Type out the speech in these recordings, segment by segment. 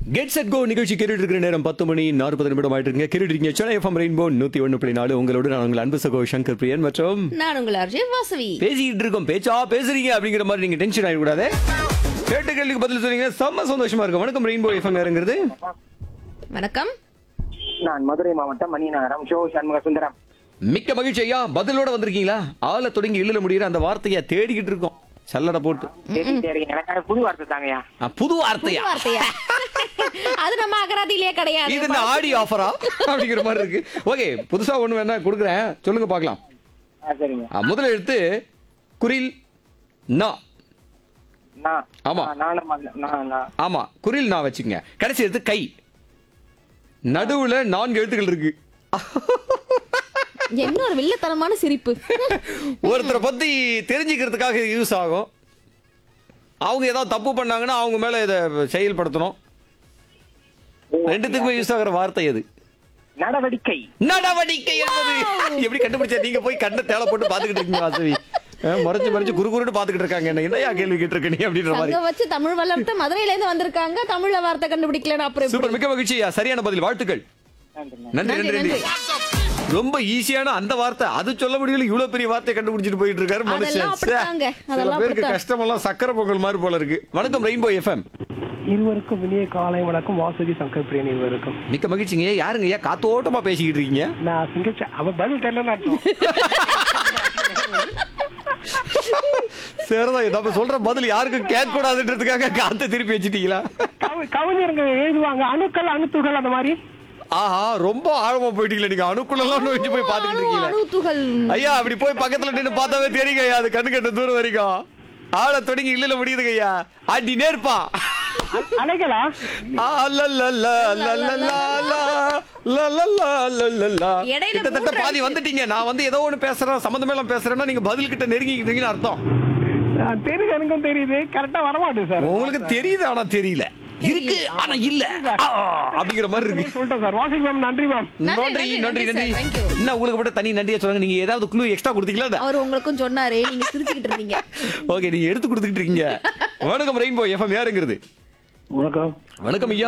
Get set go நிகழ்ச்சி கேட்டுட்டு இருக்கிற நேரம் பத்து மணி நாற்பது நிமிடம் ஆயிட்டு இருக்கீங்க கேட்டுட்டு இருக்கீங்க சென்னை எஃப்எம் ரெயின்போ நூத்தி ஒன்று புள்ளி நாலு உங்களோட நான் உங்கள் அன்பு சகோ சங்கர் பிரியன் மற்றும் நான் உங்கள் அர்ஜய் வாசவி பேசிக்கிட்டு இருக்கோம் பேச்சா பேசுறீங்க அப்படிங்கிற மாதிரி நீங்க டென்ஷன் ஆகிடக்கூடாது கேட்ட கேள்விக்கு பதில் சொன்னீங்க செம்ம சந்தோஷமா இருக்கும் வணக்கம் ரெயின்போ எஃப்எம் யாருங்கிறது வணக்கம் நான் மதுரை மாவட்டம் மணிநகரம் ஷோ சண்முக சுந்தரம் மிக்க மகிழ்ச்சி ஐயா பதிலோட வந்திருக்கீங்களா ஆள தொடங்கி இழுல முடியிற அந்த வார்த்தையை தேடிக்கிட்டு இருக்கோம் சல்லடை போட்டு தேடிட்டே இருக்கேன் எனக்காக புது வார்த்தை தாங்கய்யா ஆ, புது வார்த்தையா புது வார்த்தையா அது நம்ம அகராதியிலே கிடையாது இது இந்த ஆடி ஆஃபரா அப்படிங்கிற மாதிரி இருக்கு ஓகே புதுசா ஒண்ணு வேணா கொடுக்குறேன் சொல்லுங்க பார்க்கலாம் ஆ, சரிங்க ஆ, முதல் எழுத்து குரில் நா நான் ஆமா. ஆ, நானும் மக- நான் நான் ஆமா குரில் நா வச்சுங்க கடைசி எழுத்து கை நடுவுல நான்கு எழுத்துக்கள் இருக்கு என்ன ஒரு வில்லத்தனமான சிரிப்பு ஒருத்தரை பத்தி தெரிஞ்சுக்கிறதுக்காக இது யூஸ் ஆகும் அவங்க ஏதாவது தப்பு பண்ணாங்கன்னா அவங்க மேல இதை செயல்படுத்தணும் ரெண்டுத்துக்குமே யூஸ் ஆகுற வார்த்தை எது நடவடிக்கை நடவடிக்கை என்பது எப்படி கண்டுபிடிச்சா நீங்க போய் கண்ணை தேலை போட்டு பாத்துக்கிட்டு இருக்கீங்க வாசவி அஹ், மறைச்சு மறைச்சு குறு குருன்னு பாத்துக்கிட்டு இருக்காங்க என்ன என்னையா கேள்வி கேட்டு இருக்க நீ அப்படின்ற மாதிரி அங்க வச்சு தமிழ் வளர்த்து மதுரையில இருந்து வந்திருக்காங்க தமிழ்ல வார்த்தை கண்டுபிடிக்கலன்னு அப்புறம் எப்படி? சூப்பர் மிக்க மகிழ்ச்சியா சரியான பதில் வாழ்த்துக்கள் நன்றிங்க. நன்றி நன்றி நன்றி, நன்றி ரொம்ப ஈஸியான அந்த வார்த்தை அது சொல்ல முடியல இவ்வளவு பெரிய வார்த்தை கண்டுபிடிச்சிட்டு போயிட்டு இருக்காரு மனுஷன் அதெல்லாம் அப்படித்தாங்க. சே, சில அதெல்லாம் பேருக்கு அப்படித்தான். கஷ்டமெல்லாம் சக்கரை பொங்கல் மாதிரி போல இருக்கு வணக்கம் ரெயின்போ எஃப்எம் இருவருக்கும் இனிய காலை வணக்கம் வாசுகி சங்கர் பிரியன் இருவருக்கும் மிக்க மகிழ்ச்சிங்க யாருங்க ஐயா காத்தோட்டமா பேசிக்கிட்டு இருக்கீங்க நான் சிங்கிச்ச அவ பதில் தெரியலன்னு அர்த்தம் சரிதான் நம்ம சொல்ற பதில் யாருக்கும் கேட்க கூடாதுன்றதுக்காக காத்த திருப்பி வச்சிட்டீங்களா கவி- கவிஞருங்க எழுதுவாங்க அணுக்கள் அணுத்துகள் அந்த மாதிரி ஆஹா ரொம்ப ஆழமா போயிட்டீங்களா நீங்க அணுக்குள்ளெல்லாம் நோக்கி போய் பாத்துக்கிட்டு அணு இருக்கீங்களா அணுத்துகள் ஐயா அப்படி போய் பக்கத்துல நின்னு பார்த்தாவே தெரியுங்க ஐயா அது கண்ணு கட்ட தூரம் வரைக்கும் ஆள தொடங்கி இல்லல முடியுதுங்க ஐயா அடி நேர்ப்பா அ- அலைகளா ஆ, லல்லல்லா, லல்லல்லா, லல்லல்லா, லல்லல்லா. இடையில கிட்டத்தட்ட மூன்று பாதி வந்துட்டீங்க நான் வந்து ஏதோ ஒண்ணு பேசுறேன் சம்பந்தமே எல்லாம் பேசுறேன்னா நீங்க பதில் கிட்ட நெருங்கிக்கிட்டீங்கன்னு அர்த்தம் அஹ் தெரியுது எனக்கும் தெரியுது கரெக்டா வரமாட்டேன் சார் உங்களுக்கு தெரியுது ஆனா தெரியல இருக்கு ஆனா இல்ல ஆ, அப்படிங்கிற மாதிரி இருக்கு சொல்லிட்டேன் சார் வாசுகி மேம் நன்றி மேம் நன்றி, நன்றி நன்றி, நன்றி நன்றி நன்றி sir. Thank you. என்ன உங்களுக்கு மட்டும் தனி நன்றியா சொல்லுங்க நீங்க ஏதாவது குழு எக்ஸ்ட்ரா கொடுத்தீங்களா அவர் உங்களுக்கும் சொன்னாரு நீங்க சிரிச்சுக்கிட்டு இருந்தீங்க ஓகே நீங்க எடுத்து கொடுத்துக்கிட்டு இருக்கீங்க வணக்கம் ரெயின்போ எஃப்எம் யாருங்கிறது வணக்கம் வணக்கம் ஐயா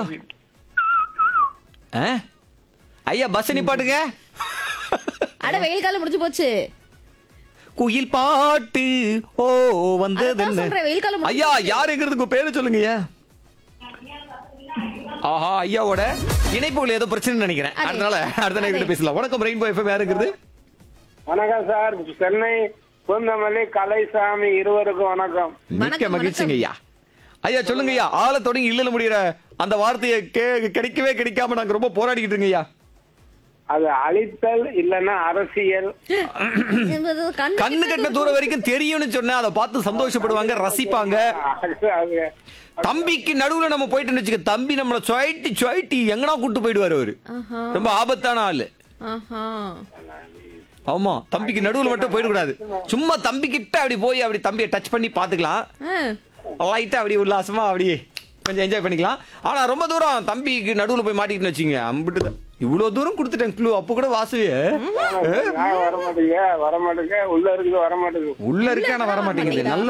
ஆ? ஐயா பஸ் நிப்பாட்டுங்க அட வெயில் காலம் முடிஞ்சு போச்சு குயில் பாட்டு ஓ வந்தது அதான் சொல்றேன், வெயில் காலம் முடிஞ்சு ஐயா யாருங்கிறதுக்கு பேரு சொல்லுங்க ஐயா ஆஹா ஐயாவோட இணைப்புகள் ஏதோ பிரச்சனை நினைக்கிறேன் அதே. அதனால அடுத்த நேரம் பேசலாம் வணக்கம் ரெயின்போ எஃப்எம் யாருங்கிறது வணக்கம் சார் சென்னை பூந்தமல்லி கலைசாமி இருவருக்கும் வணக்கம் மிக்க வணக்கம், மகிழ்ச்சிங்க ஐயா ஐயா சொல்லுங்க ஐயா ஆள தொடங்கி இல்லல முடியற அந்த வார்த்தையை கே- கிடைக்கவே கிடைக்காம நாங்க ரொம்ப போராடிக்கிட்டு இருக்கோம் ஐயா அது அழித்தல் இல்லைன்னா அரசியல் என்பது கண்ணு கண்ணு கட்டின தூரம் வரைக்கும் தெரியும்னு சொன்னா அதை பார்த்து சந்தோஷப்படுவாங்க ரசிப்பாங்க அது- அது தம்பிக்கு நடுவுல நம்ம போயிட்டு வச்சுக்க தம்பி நம்மள சொயட்டி சொயட்டி எங்கனா கூட்டு போயிடுவாரு அவரு ஆஹா ரொம்ப ஆபத்தான ஆளு ஆஹா ஆமா தம்பிக்கு நடுவுல மட்டும் போயிடக்கூடாது சும்மா தம்பி கிட்ட அப்படி போய் அப்படி தம்பியை டச் பண்ணி பாத்துக்கலாம் ஆ. லைட்டா அப்படி உல்லாசமா அப்படி கொஞ்சம் என்ஜாய் பண்ணிக்கலாம் ஆனா ரொம்ப தூரம் தம்பிக்கு நடுவுல போய் மாட்டிக்கிட்டு வச்சுங்க அம்பிட்டு தான். இவ்வளவு தூரம் கொடுத்துட்டேன் க்ளூ அப்ப கூட வாசுவே நான் வர மாட்டேங்க வர மாட்டேங்க உள்ள இருக்குது வர மாட்டேங்குது உள்ள இருக்க ஆனா வர மாட்டேங்குது நல்ல